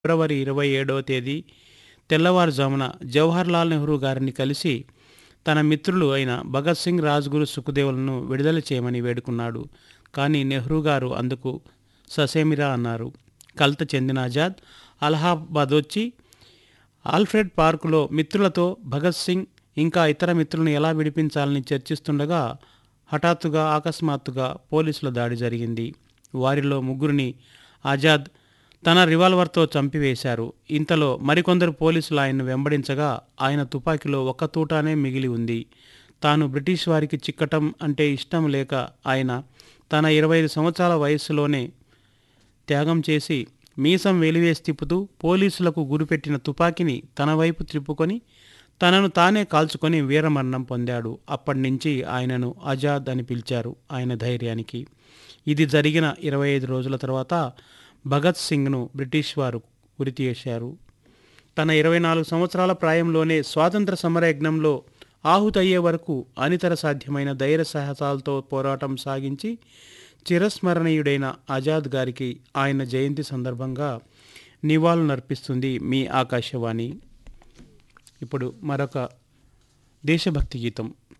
ఫిబ్రవరి ఇరవై ఏడవ తేదీ తెల్లవారుజామున జవహర్లాల్ నెహ్రూ గారిని కలిసి తన మిత్రులు అయిన భగత్ సింగ్ రాజ్గురు సుఖదేవులను విడుదల చేయమని వేడుకున్నాడు కానీ నెహ్రూ గారు అందుకు ససేమిరా అన్నారు కలత చెందిన ఆజాద్ అలహాబాద్ వచ్చి ఆల్ఫ్రెడ్ పార్కులో మిత్రులతో భగత్ సింగ్ ఇంకా ఇతర మిత్రులను ఎలా విడిపించాలని చర్చిస్తుండగా హఠాత్తుగా అకస్మాత్తుగా పోలీసుల దాడి జరిగింది వారిలో ముగ్గురిని ఆజాద్ తన రివాల్వర్తో చంపివేశారు ఇంతలో మరికొందరు పోలీసులు ఆయన్ను వెంబడించగా ఆయన తుపాకీలో ఒక్క తూటానే మిగిలి ఉంది తాను బ్రిటిష్ వారికి చిక్కటం అంటే ఇష్టం లేక ఆయన తన ఇరవై ఐదు సంవత్సరాల వయస్సులోనే త్యాగం చేసి మీసం వెలివేసి తిప్పుతూ పోలీసులకు గురిపెట్టిన తుపాకీని తన వైపు త్రిప్పుకొని తనను తానే కాల్చుకొని వీరమరణం పొందాడు అప్పటి నుంచి ఆయనను ఆజాద్ అని పిలిచారు ఆయన ధైర్యానికి ఇది జరిగిన ఇరవై ఐదు రోజుల తర్వాత భగత్ సింగ్ను బ్రిటిష్ వారు ఉరితీశారు తన ఇరవై నాలుగు సంవత్సరాల ప్రాయంలోనే స్వాతంత్ర సమరయజ్ఞంలో ఆహుతయ్యే వరకు అనితర సాధ్యమైన ధైర్య సాహసాలతో పోరాటం సాగించి చిరస్మరణీయుడైన ఆజాద్ గారికి ఆయన జయంతి సందర్భంగా నివాళులర్పిస్తుంది మీ ఆకాశవాణి ఇప్పుడు మరొక దేశభక్తి గీతం